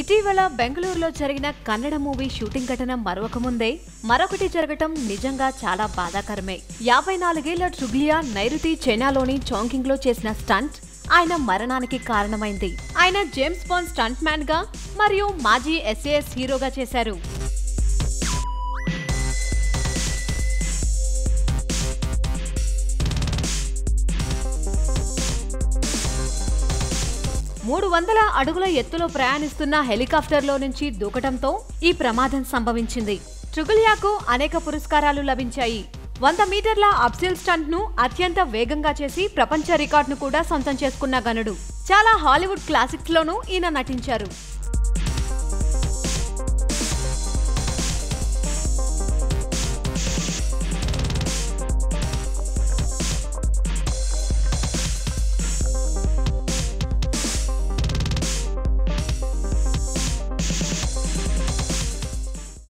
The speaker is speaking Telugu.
ఇటీవల బెంగళూరులో జరిగిన కన్నడ మూవీ షూటింగ్ ఘటన మరొక ముందే మరొకటి జరగటం నిజంగా చాలా బాధాకరమే యాభై నాలుగేళ్ల ట్రుగ్లియా నైరుతి చైనాలోని చాంకింగ్ లో చేసిన స్టంట్ ఆయన మరణానికి కారణమైంది ఆయన జేమ్స్ బాండ్ స్టంట్ మ్యాన్ గా మరియు మాజీ ఎస్ఏఎస్ హీరోగా చేశారు మూడు వందల అడుగుల ఎత్తులో ప్రయాణిస్తున్న హెలికాప్టర్లో నుంచి దూకటంతో ఈ ప్రమాదం సంభవించింది ట్రుగులియాకు అనేక పురస్కారాలు లభించాయి వంద మీటర్ల అప్సిల్ స్టంట్ ను అత్యంత వేగంగా చేసి ప్రపంచ రికార్డును కూడా సొంతం చేసుకున్న గనుడు చాలా హాలీవుడ్ క్లాసిక్స్ లోనూ ఈయన నటించారు